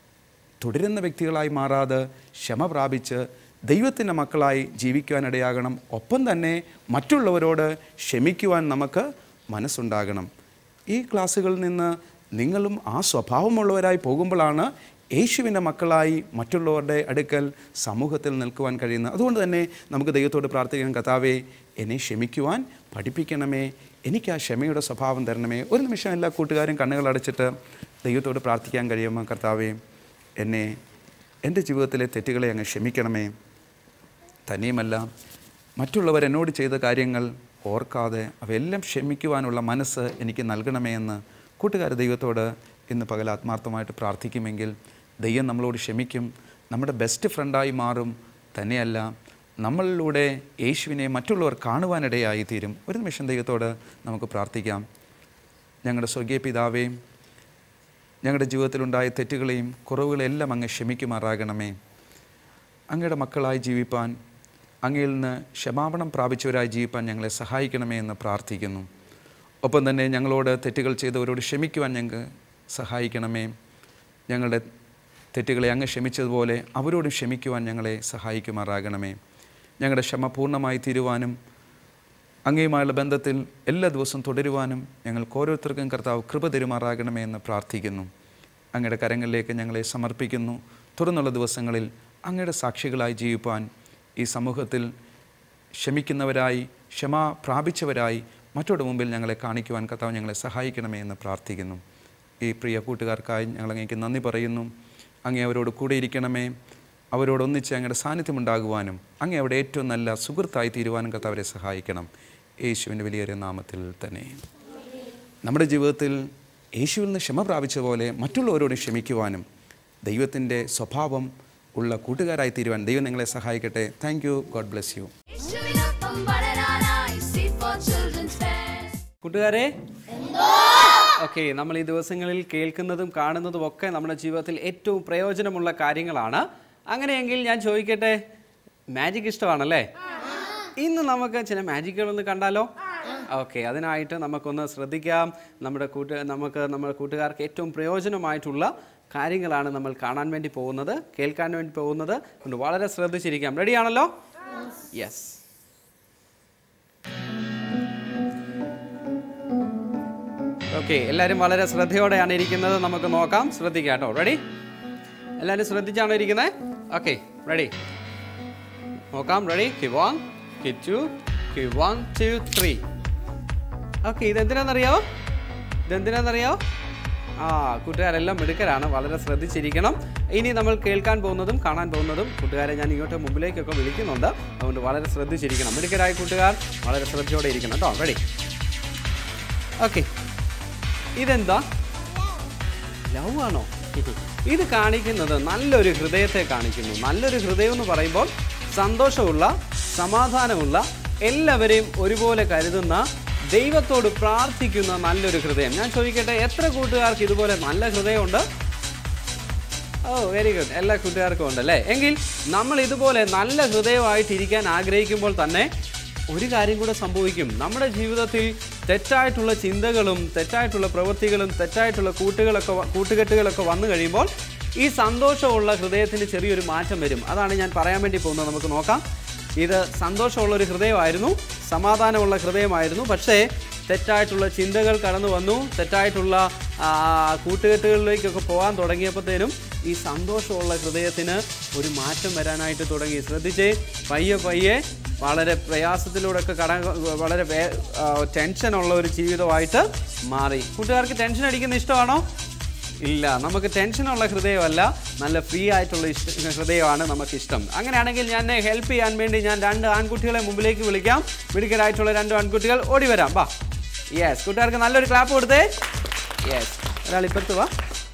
തുടരുന്ന വ്യക്തികളായി മാറാതെ ക്ഷമ പ്രാപിച്ച് ദൈവത്തിൻ്റെ മക്കളായി ജീവിക്കുവാനിടയാകണം ഒപ്പം തന്നെ മറ്റുള്ളവരോട് ക്ഷമിക്കുവാൻ നമുക്ക് മനസ്സുണ്ടാകണം ഈ ക്ലാസ്സുകളിൽ നിന്ന് നിങ്ങളും ആ സ്വഭാവമുള്ളവരായി പോകുമ്പോഴാണ് യേശുവിൻ്റെ മക്കളായി മറ്റുള്ളവരുടെ അടുക്കൽ സമൂഹത്തിൽ നിൽക്കുവാൻ കഴിയുന്നത് അതുകൊണ്ട് തന്നെ നമുക്ക് ദൈവത്തോട് പ്രാർത്ഥിക്കാൻ കഥാവേ എന്നെ ക്ഷമിക്കുവാൻ പഠിപ്പിക്കണമേ എനിക്ക് ആ ക്ഷമയുടെ സ്വഭാവം തരണമേ ഒരു നിമിഷം എല്ലാ കൂട്ടുകാരും കണ്ണുകൾ അടച്ചിട്ട് ദൈവത്തോട് പ്രാർത്ഥിക്കാൻ കഴിയുമോ കർത്താവേ എന്നെ എൻ്റെ ജീവിതത്തിലെ തെറ്റുകളെ അങ്ങ് ക്ഷമിക്കണമേ തന്നെയുമല്ല മറ്റുള്ളവർ എന്നോട് ചെയ്ത കാര്യങ്ങൾ ഓർക്കാതെ അവയെല്ലാം ക്ഷമിക്കുവാനുള്ള മനസ്സ് എനിക്ക് നൽകണമേ എന്ന് കൂട്ടുകാർ ദൈവത്തോട് ഇന്ന് പകൽ ആത്മാർത്ഥമായിട്ട് പ്രാർത്ഥിക്കുമെങ്കിൽ ദൈവം നമ്മളോട് ക്ഷമിക്കും നമ്മുടെ ബെസ്റ്റ് ഫ്രണ്ടായി മാറും തന്നെയല്ല നമ്മളിലൂടെ യേശുവിനെ മറ്റുള്ളവർ കാണുവാനിടയായി തീരും ഒരു നിമിഷം ദൈവത്തോട് നമുക്ക് പ്രാർത്ഥിക്കാം ഞങ്ങളുടെ സ്വർഗീയ പിതാവേ ഞങ്ങളുടെ ജീവിതത്തിലുണ്ടായ തെറ്റുകളെയും കുറവുകളെല്ലാം അങ്ങ് ക്ഷമിക്കുമാറാകണമേ അങ്ങയുടെ മക്കളായി ജീവിപ്പാൻ അങ്ങയിൽ നിന്ന് ക്ഷമാപണം പ്രാപിച്ചവരായി ജീവിപ്പാൻ ഞങ്ങളെ സഹായിക്കണമേ എന്ന് പ്രാർത്ഥിക്കുന്നു ഒപ്പം തന്നെ ഞങ്ങളോട് തെറ്റുകൾ ചെയ്തവരോട് ക്ഷമിക്കുവാൻ ഞങ്ങൾക്ക് സഹായിക്കണമേ ഞങ്ങളുടെ തെറ്റുകളെ അങ്ങ് ക്ഷമിച്ചതുപോലെ അവരോടും ക്ഷമിക്കുവാൻ ഞങ്ങളെ സഹായിക്കുമാറാകണമേ ഞങ്ങളുടെ ക്ഷമ പൂർണ്ണമായി തീരുവാനും അങ്ങയുമായുള്ള ബന്ധത്തിൽ എല്ലാ ദിവസവും തുടരുവാനും ഞങ്ങൾക്ക് ഓരോരുത്തർക്കും കർത്താവ് കൃപ തരുമാറാകണമേ എന്ന് പ്രാർത്ഥിക്കുന്നു അങ്ങയുടെ കരങ്ങളിലേക്ക് ഞങ്ങളെ സമർപ്പിക്കുന്നു തുടർന്നുള്ള ദിവസങ്ങളിൽ അങ്ങയുടെ സാക്ഷികളായി ജീവിപ്പാൻ ഈ സമൂഹത്തിൽ ക്ഷമിക്കുന്നവരായി ക്ഷമ പ്രാപിച്ചവരായി മറ്റൊരു മുമ്പിൽ ഞങ്ങളെ കാണിക്കുവാൻ കർത്താവ് ഞങ്ങളെ സഹായിക്കണമേ എന്ന് പ്രാർത്ഥിക്കുന്നു ഈ പ്രിയ കൂട്ടുകാർക്കായി ഞങ്ങൾ അങ്ങേക്ക് നന്ദി പറയുന്നു അങ്ങേ അവരോട് കൂടെ ഇരിക്കണമേ അവരോടൊന്നിച്ച് അങ്ങയുടെ സാന്നിധ്യമുണ്ടാകുവാനും അങ്ങേ അവിടെ ഏറ്റവും നല്ല സുഹൃത്തായി തീരുവാനും കർത്താവ് അവരെ സഹായിക്കണം യേശുവിൻ്റെ വലിയേറിയ നാമത്തിൽ തന്നെ നമ്മുടെ ജീവിതത്തിൽ യേശുവിൽ നിന്ന് ക്ഷമ പ്രാപിച്ച പോലെ മറ്റുള്ളവരോട് ക്ഷമിക്കുവാനും ദൈവത്തിൻ്റെ സ്വഭാവം ഉള്ള കൂട്ടുകാരായി തീരുവാൻ ദൈവം നിങ്ങളെ സഹായിക്കട്ടെ thank you God bless you യേശുവിനൊപ്പം വളരാനായി സീഡ് ഫോർ ചിൽഡ്രൻസ് ഫെസ്റ്റ് കൂട്ടുകാരെ ഓക്കെ നമ്മൾ ഈ ദിവസങ്ങളിൽ കേൾക്കുന്നതും കാണുന്നതും ഒക്കെ നമ്മുടെ ജീവിതത്തിൽ ഏറ്റവും പ്രയോജനമുള്ള കാര്യങ്ങളാണ് അങ്ങനെയെങ്കിൽ ഞാൻ ചോദിക്കട്ടെ മാജിക് ഇഷ്ടമാണല്ലേ ഇന്ന് നമുക്ക് ചില മാജിക്കുകളൊന്ന് കണ്ടാലോ ഓക്കെ അതിനായിട്ട് നമുക്കൊന്ന് ശ്രദ്ധിക്കാം നമ്മുടെ കൂട്ട് നമുക്ക് നമ്മുടെ കൂട്ടുകാർക്ക് ഏറ്റവും പ്രയോജനമായിട്ടുള്ള കാര്യങ്ങളാണ് നമ്മൾ കാണാൻ വേണ്ടി പോകുന്നത് കേൾക്കാൻ വേണ്ടി പോകുന്നത് കൊണ്ട് വളരെ ശ്രദ്ധിച്ചിരിക്കാം റെഡിയാണല്ലോ യെസ് ഓക്കെ എല്ലാവരും വളരെ ശ്രദ്ധയോടെയാണ് ഇരിക്കുന്നത് നമുക്ക് നോക്കാം ശ്രദ്ധിക്കാം കേട്ടോ റെഡി എല്ലാവരും ശ്രദ്ധിച്ചാണോ ഇരിക്കുന്നത് ഓക്കെ റെഡി നോക്കാം റെഡി കി വൺ കി ടു കി വൺ ടു ത്രീ ഓക്കെ ഇതെന്തിനാണെന്നറിയാവോ ഇതെന്തിനാണെന്നറിയാവോ ആ കൂട്ടുകാരെല്ലാം മിടുക്കരാണ് വളരെ ശ്രദ്ധിച്ചിരിക്കണം ഇനി നമ്മൾ കേൾക്കാൻ പോകുന്നതും കാണാൻ പോകുന്നതും കൂട്ടുകാരെ ഞാൻ ഇങ്ങോട്ട് മുമ്പിലേക്കൊക്കെ വിളിക്കുന്നുണ്ട് അതുകൊണ്ട് വളരെ ശ്രദ്ധിച്ചിരിക്കണം മിടുക്കരായ കൂട്ടുകാർ വളരെ ശ്രദ്ധയോടെ ഇരിക്കണം കേട്ടോ റെഡി ഓക്കെ ഇതെന്താ ലവ് ആണോ ഇത് കാണിക്കുന്നത് നല്ലൊരു ഹൃദയത്തെ കാണിക്കുന്നു നല്ലൊരു ഹൃദയം എന്ന് പറയുമ്പോൾ സന്തോഷമുള്ള സമാധാനമുള്ള എല്ലാവരെയും ഒരുപോലെ കരുതുന്ന ദൈവത്തോട് പ്രാർത്ഥിക്കുന്ന നല്ലൊരു ഹൃദയം ഞാൻ ചോദിക്കട്ടെ എത്ര കൂട്ടുകാർക്ക് ഇതുപോലെ നല്ല ഹൃദയമുണ്ട് ഓ വെരി ഗുഡ് എല്ലാ കൂട്ടുകാർക്കും ഉണ്ടല്ലേ എങ്കിൽ നമ്മൾ ഇതുപോലെ നല്ല ഹൃദയമായിട്ടിരിക്കാൻ ആഗ്രഹിക്കുമ്പോൾ തന്നെ ഒരു കാര്യം കൂടെ സംഭവിക്കും നമ്മുടെ ജീവിതത്തിൽ തെറ്റായിട്ടുള്ള ചിന്തകളും തെറ്റായിട്ടുള്ള പ്രവൃത്തികളും തെറ്റായിട്ടുള്ള കൂട്ടുകളൊക്കെ വ- കൂട്ടുകെട്ടുകളൊക്കെ വന്നു കഴിയുമ്പോൾ ഈ സന്തോഷമുള്ള ഹൃദയത്തിന് ചെറിയൊരു മാറ്റം വരും അതാണ് ഞാൻ പറയാൻ വേണ്ടി പോകുന്നത് നമുക്ക് നോക്കാം ഇത് സന്തോഷമുള്ള ഒരു ഹൃദയമായിരുന്നു സമാധാനമുള്ള ഹൃദയമായിരുന്നു പക്ഷേ തെറ്റായിട്ടുള്ള ചിന്തകൾ കടന്നു വന്നു തെറ്റായിട്ടുള്ള ആ, കൂട്ടുകെട്ടുകളിലേക്കൊക്കെ പോകാൻ തുടങ്ങിയപ്പോഴത്തേനും ഈ സന്തോഷമുള്ള ഹൃദയത്തിന് ഒരു മാറ്റം വരാനായിട്ട് തുടങ്ങി ശ്രദ്ധിച്ചേ പയ്യെ പയ്യെ വളരെ പ്രയാസത്തിലൂടെയൊക്കെ കട വളരെ വേ- ആ, ടെൻഷനുള്ള ഒരു ജീവിതമായിട്ട് മാറി കൂട്ടുകാർക്ക് ടെൻഷൻ അടിക്കുന്ന ഇഷ്ടമാണോ ഇല്ല നമുക്ക് ടെൻഷനുള്ള ഹൃദയമല്ല നല്ല ഫ്രീ ആയിട്ടുള്ള ഇഷ്ട ഹൃദയമാണ് നമുക്ക് ഇഷ്ടം അങ്ങനെയാണെങ്കിൽ ഞാൻ ഹെൽപ്പ് ചെയ്യാൻ വേണ്ടി ഞാൻ രണ്ട് ആൺകുട്ടികളെ മുമ്പിലേക്ക് വിളിക്കാം മിടുക്കരായിട്ടുള്ള രണ്ട് ആൺകുട്ടികൾ ഓടി വരാം വാ യെസ് കൂട്ടുകാർക്ക് നല്ലൊരു ക്ലാപ്പ് കൊടുത്തേ യെസ് ഒരാൾ ഇപ്പുറത്ത് വാ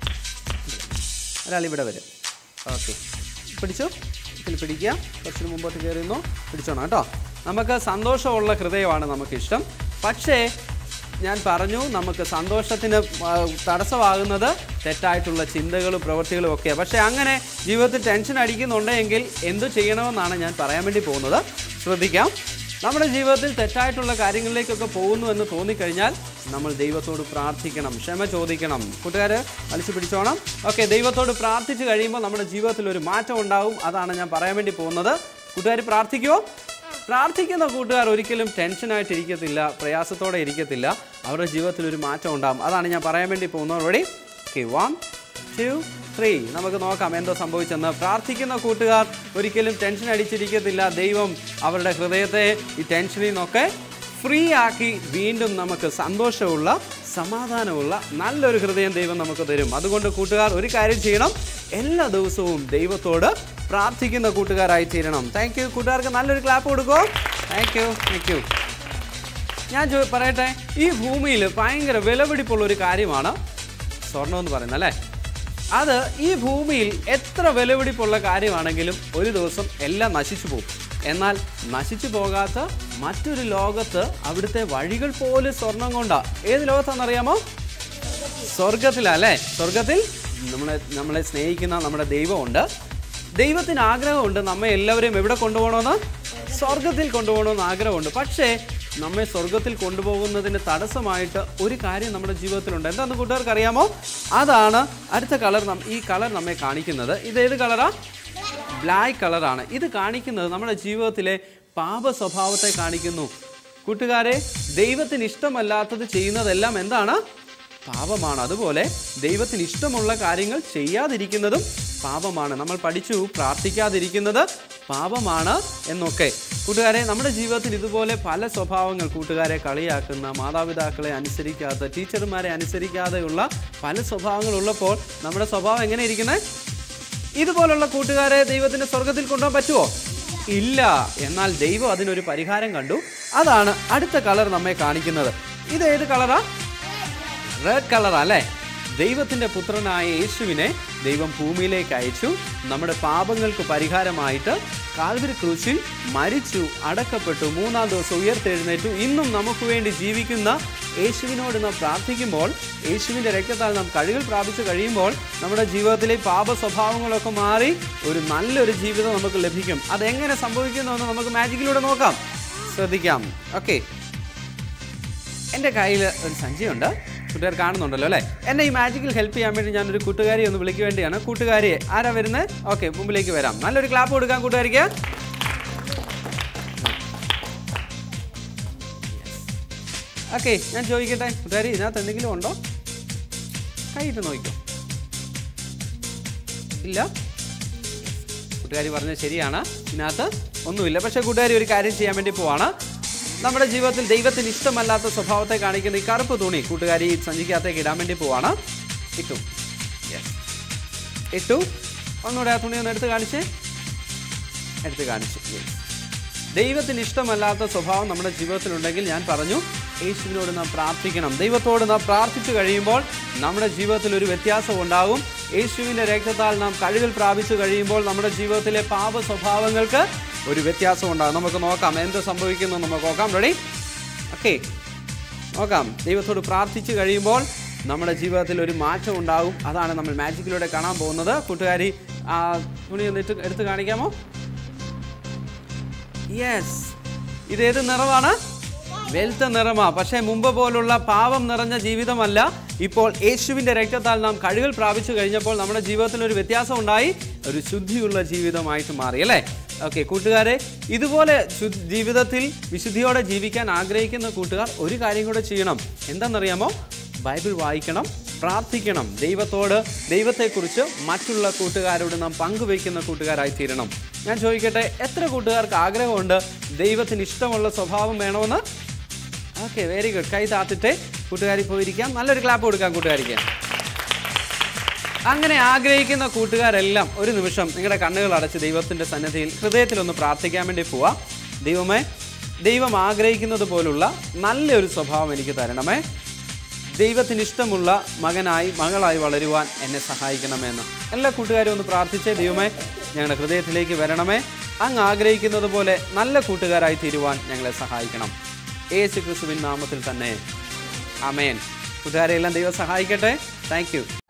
ഒരാൾ ഇവിടെ വരും ഓക്കെ പിടിച്ചോ ഇതിൽ പിടിക്കുക കുറച്ച് മുമ്പോട്ട് കയറിയുന്നു പിടിച്ചോണം കേട്ടോ നമുക്ക് സന്തോഷമുള്ള ഹൃദയമാണ് നമുക്കിഷ്ടം പക്ഷേ ഞാൻ പറഞ്ഞു നമുക്ക് സന്തോഷത്തിന് ആ, തടസ്സമാകുന്നത് തെറ്റായിട്ടുള്ള ചിന്തകളും പ്രവൃത്തികളും ഒക്കെയാണ് പക്ഷേ അങ്ങനെ ജീവിതത്തിൽ ടെൻഷൻ അടിക്കുന്നുണ്ടെങ്കിൽ എന്തു ചെയ്യണമെന്നാണ് ഞാൻ പറയാൻ വേണ്ടി പോകുന്നത് ശ്രദ്ധിക്കാം നമ്മുടെ ജീവിതത്തിൽ തെറ്റായിട്ടുള്ള കാര്യങ്ങളിലേക്കൊക്കെ പോകുന്നു എന്ന് തോന്നിക്കഴിഞ്ഞാൽ നമ്മൾ ദൈവത്തോട് പ്രാർത്ഥിക്കണം ക്ഷമ ചോദിക്കണം കൂട്ടുകാർ വലിച്ചു പിടിച്ചോണം ഓക്കെ ദൈവത്തോട് പ്രാർത്ഥിച്ചു കഴിയുമ്പോൾ നമ്മുടെ ജീവിതത്തിൽ ഒരു മാറ്റം ഉണ്ടാവും അതാണ് ഞാൻ പറയാൻ വേണ്ടി പോകുന്നത് കൂട്ടുകാർ പ്രാർത്ഥിക്കുമോ പ്രാർത്ഥിക്കുന്ന കൂട്ടുകാർ ഒരിക്കലും ടെൻഷനായിട്ട് ഇരിക്കത്തില്ല പ്രയാസത്തോടെ ഇരിക്കത്തില്ല അവരുടെ ജീവിതത്തിൽ ഒരു മാറ്റം ഉണ്ടാകും അതാണ് ഞാൻ പറയാൻ വേണ്ടി പോകുന്നത് ready okay one two three നമുക്ക് നോക്കാം എന്തോ സംഭവിച്ചെന്ന് പ്രാർത്ഥിക്കുന്ന കൂട്ടുകാർ ഒരിക്കലും ടെൻഷൻ അടിച്ചിരിക്കത്തില്ല ദൈവം അവരുടെ ഹൃദയത്തെ ഈ ടെൻഷനിൽ നിന്നൊക്കെ ഫ്രീ ആക്കി വീണ്ടും നമുക്ക് സന്തോഷമുള്ള സമാധാനമുള്ള നല്ലൊരു ഹൃദയം ദൈവം നമുക്ക് തരും അതുകൊണ്ട് കൂട്ടുകാർ ഒരു കാര്യം ചെയ്യണം എല്ലാ ദിവസവും ദൈവത്തോട് പ്രാർത്ഥിക്കുന്ന കൂട്ടുകാരായി തീരണം താങ്ക് യു കൂട്ടുകാർക്ക് നല്ലൊരു ക്ലാപ്പ് കൊടുക്കോ താങ്ക് യു താങ്ക് യു ഞാൻ ചോ പറയട്ടെ ഈ ഭൂമിയിൽ ഭയങ്കര വിലപിടിപ്പുള്ള ഒരു കാര്യമാണ് സ്വർണം എന്ന് പറയുന്നത് അല്ലേ അത് ഈ ഭൂമിയിൽ എത്ര വിലപിടിപ്പുള്ള കാര്യമാണെങ്കിലും ഒരു ദിവസം എല്ലാം നശിച്ചു പോകും എന്നാൽ നശിച്ചു പോകാത്ത മറ്റൊരു ലോകത്ത് അവിടുത്തെ വഴികൾ പോലും സ്വർണം കൊണ്ടാ ഏത് ലോകത്താണെന്നറിയാമോ സ്വർഗത്തിലല്ലേ സ്വർഗത്തിൽ നമ്മളെ നമ്മളെ സ്നേഹിക്കുന്ന നമ്മുടെ ദൈവമുണ്ട് ദൈവത്തിന് ആഗ്രഹമുണ്ട് നമ്മെ എല്ലാവരെയും എവിടെ കൊണ്ടുപോകണമെന്ന് സ്വർഗത്തിൽ കൊണ്ടുപോകണമെന്ന് ആഗ്രഹമുണ്ട് പക്ഷേ നമ്മെ സ്വർഗത്തിൽ കൊണ്ടുപോകുന്നതിന് തടസ്സമായിട്ട് ഒരു കാര്യം നമ്മുടെ ജീവിതത്തിലുണ്ട് എന്താണെന്ന് കൂട്ടുകാർക്ക് അറിയാമോ അതാണ് അടുത്ത കളർ ഈ കളർ നമ്മെ കാണിക്കുന്നത് ഇത് ഏത് കളറാ ബ്ലാക്ക് കളറാണ് ഇത് കാണിക്കുന്നത് നമ്മുടെ ജീവിതത്തിലെ പാപ സ്വഭാവത്തെ കാണിക്കുന്നു കൂട്ടുകാരെ ദൈവത്തിന് ഇഷ്ടമല്ലാത്തത് ചെയ്യുന്നതെല്ലാം എന്താണ് പാപമാണ് അതുപോലെ ദൈവത്തിന് ഇഷ്ടമുള്ള കാര്യങ്ങൾ ചെയ്യാതിരിക്കുന്നതും പാപമാണ് നമ്മൾ പഠിച്ചു പ്രാർത്ഥിക്കാതിരിക്കുന്നത് പാപമാണ് എന്നൊക്കെ കൂട്ടുകാരെ നമ്മുടെ ജീവിതത്തിൽ ഇതുപോലെ പല സ്വഭാവങ്ങൾ കൂട്ടുകാരെ കളിയാക്കുന്ന മാതാപിതാക്കളെ അനുസരിക്കാത്ത ടീച്ചർമാരെ അനുസരിക്കാതെയുള്ള പല സ്വഭാവങ്ങളുള്ളപ്പോൾ നമ്മുടെ സ്വഭാവം എങ്ങനെ ഇരിക്കുന്നത് ഇതുപോലുള്ള കൂട്ടുകാരെ ദൈവത്തിന്റെ സ്വർഗത്തിൽ കൊണ്ടുപോകാൻ പറ്റുമോ ഇല്ല എന്നാൽ ദൈവം അതിനൊരു പരിഹാരം കണ്ടു അതാണ് അടുത്ത കളർ നമ്മെ കാണിക്കുന്നത് ഇത് ഏത് കളറാ റെഡ് കളർ അല്ലേ ദൈവത്തിന്റെ പുത്രനായ യേശുവിനെ ദൈവം ഭൂമിയിലേക്ക് അയച്ചു നമ്മുടെ പാപങ്ങൾക്ക് പരിഹാരമായിട്ട് കാൽവരി ക്രൂശിൽ മരിച്ചു അടക്കപ്പെട്ടു മൂന്നാം ദിവസം ഉയർത്തെഴുന്നേറ്റു ഇന്നും നമുക്ക് വേണ്ടി ജീവിക്കുന്ന യേശുവിനോട് നാം പ്രാർത്ഥിക്കുമ്പോൾ യേശുവിൻ്റെ രക്തത്താൽ നാം കഴികൾ പ്രാപിച്ചു കഴിയുമ്പോൾ നമ്മുടെ ജീവിതത്തിലെ പാപ സ്വഭാവങ്ങളൊക്കെ മാറി ഒരു നല്ലൊരു ജീവിതം നമുക്ക് ലഭിക്കും അതെങ്ങനെ സംഭവിക്കുന്നുവെന്ന് നമുക്ക് മാജിക്കിലൂടെ നോക്കാം ശ്രദ്ധിക്കാം ഓക്കെ എൻ്റെ കയ്യിൽ ഒരു സഞ്ചിയുണ്ട് കൂട്ടുകാർ കാണുന്നുണ്ടല്ലോ അല്ലേ എന്നെ ഈ മാജിക്കിൽ ഹെൽപ്പ് ചെയ്യാൻ വേണ്ടി ഞാനൊരു കൂട്ടുകാരിയെ ഒന്ന് വിളിക്ക് വേണ്ടിയാണ് കൂട്ടുകാരിയെ ആരാ വരുന്നത് ഓക്കെ മുമ്പിലേക്ക് വരാം നല്ലൊരു ക്ലാപ്പ് കൊടുക്കാം കൂട്ടുകാരിക്ക് ഓക്കെ ഞാൻ ചോദിക്കട്ടെ കൂട്ടുകാരി ഇതിനകത്ത് എന്തെങ്കിലും ഉണ്ടോ കൈയിട്ട് നോക്കിക്കോ ഇല്ല കൂട്ടുകാരി പറഞ്ഞത് ശരിയാണ് ഇതിനകത്ത് ഒന്നുമില്ല പക്ഷേ കൂട്ടുകാരി ഒരു കാര്യം ചെയ്യാൻ വേണ്ടി പോവാണ് നമ്മുടെ ജീവിതത്തിൽ ദൈവത്തിന് ഇഷ്ടമല്ലാത്ത സ്വഭാവത്തെ കാണിക്കുന്ന ഈ കറുപ്പ് തുണി കൂട്ടുകാരി ഈ സഞ്ചിക്കകത്തേക്ക് ഇടാൻ വേണ്ടി പോവാണ് ഇട്ടു Yes. ഇട്ടു ഒന്നുകൂടെ ആ തുണി ഒന്ന് എടുത്ത് കാണിച്ചേ എടുത്ത് കാണിച്ചു Yes. ദൈവത്തിന് ഇഷ്ടമല്ലാത്ത സ്വഭാവം നമ്മുടെ ജീവിതത്തിലുണ്ടെങ്കിൽ ഞാൻ പറഞ്ഞു യേശുവിനോട് നാം പ്രാർത്ഥിക്കണം ദൈവത്തോട് നാം പ്രാർത്ഥിച്ചു കഴിയുമ്പോൾ നമ്മുടെ ജീവിതത്തിൽ ഒരു വ്യത്യാസം ഉണ്ടാകും യേശുവിൻ്റെ രക്തത്താൽ നാം കഴിവിൽ പ്രാപിച്ചു കഴിയുമ്പോൾ നമ്മുടെ ജീവിതത്തിലെ പാപ സ്വഭാവങ്ങൾക്ക് ഒരു വ്യത്യാസം ഉണ്ടാകും നമുക്ക് നോക്കാം എന്ത് സംഭവിക്കുന്നു നമുക്ക് നോക്കാം റെഡി ഓക്കെ നോക്കാം ദൈവത്തോട് പ്രാർത്ഥിച്ചു കഴിയുമ്പോൾ നമ്മുടെ ജീവിതത്തിൽ ഒരു മാറ്റം ഉണ്ടാകും അതാണ് നമ്മൾ മാജിക്കിലൂടെ കാണാൻ പോകുന്നത് കൂട്ടുകാരി ആ തുണി ഒന്ന് ഇട്ട് എടുത്ത് കാണിക്കാമോ യെസ് ഇതേത് നിറമാണ് വെളുത്ത നിറമാ പക്ഷേ മുമ്പ് പോലുള്ള പാവം നിറഞ്ഞ ജീവിതമല്ല ഇപ്പോൾ യേശുവിൻ്റെ രക്തത്താൽ നാം കഴിവുകൾ പ്രാപിച്ചു കഴിഞ്ഞപ്പോൾ നമ്മുടെ ജീവിതത്തിൽ ഒരു വ്യത്യാസം ഉണ്ടായി ഒരു ശുദ്ധിയുള്ള ജീവിതമായിട്ട് മാറി അല്ലേ ഓക്കെ കൂട്ടുകാരെ ഇതുപോലെ ശു- ജീവിതത്തിൽ വിശുദ്ധിയോടെ ജീവിക്കാൻ ആഗ്രഹിക്കുന്ന കൂട്ടുകാർ ഒരു കാര്യം കൂടെ ചെയ്യണം എന്താണെന്നറിയാമോ ബൈബിൾ വായിക്കണം പ്രാർത്ഥിക്കണം ദൈവത്തോട് ദൈവത്തെക്കുറിച്ച് മറ്റുള്ള കൂട്ടുകാരോട് നാം പങ്കുവയ്ക്കുന്ന കൂട്ടുകാരായി തീരണം ഞാൻ ചോദിക്കട്ടെ എത്ര കൂട്ടുകാർക്ക് ആഗ്രഹമുണ്ട് ദൈവത്തിന് ഇഷ്ടമുള്ള സ്വഭാവം വേണമെന്ന് ഓക്കെ വെരി ഗുഡ് കൈ താത്തിട്ട് കൂട്ടുകാരി പോയിരിക്കാം നല്ലൊരു ക്ലാപ്പ് കൊടുക്കാം കൂട്ടുകാരിക്ക് അങ്ങനെ ആഗ്രഹിക്കുന്ന കൂട്ടുകാരെല്ലാം ഒരു നിമിഷം നിങ്ങളുടെ കണ്ണുകൾ അടച്ച് ദൈവത്തിൻ്റെ സന്നിധിയിൽ ഹൃദയത്തിലൊന്ന് പ്രാർത്ഥിക്കാൻ വേണ്ടി പോവാ ദൈവമേ ദൈവം ആഗ്രഹിക്കുന്നത് പോലുള്ള നല്ലൊരു സ്വഭാവം എനിക്ക് തരണമേ ദൈവത്തിന് ഇഷ്ടമുള്ള മകനായി മകളായി വളരുവാൻ എന്നെ സഹായിക്കണമെന്ന് എല്ലാ കൂട്ടുകാരും ഒന്ന് പ്രാർത്ഥിച്ചേ ദൈവമേ ഞങ്ങളുടെ ഹൃദയത്തിലേക്ക് വരണമേ അങ്ങ് ആഗ്രഹിക്കുന്നത് പോലെ നല്ല കൂട്ടുകാരായി തീരുവാൻ ഞങ്ങളെ സഹായിക്കണം യേശു ക്രിസ്തുവിൻ നാമത്തിൽ തന്നെ അമേൻ കൂട്ടുകാരെയെല്ലാം ദൈവം സഹായിക്കട്ടെ താങ്ക്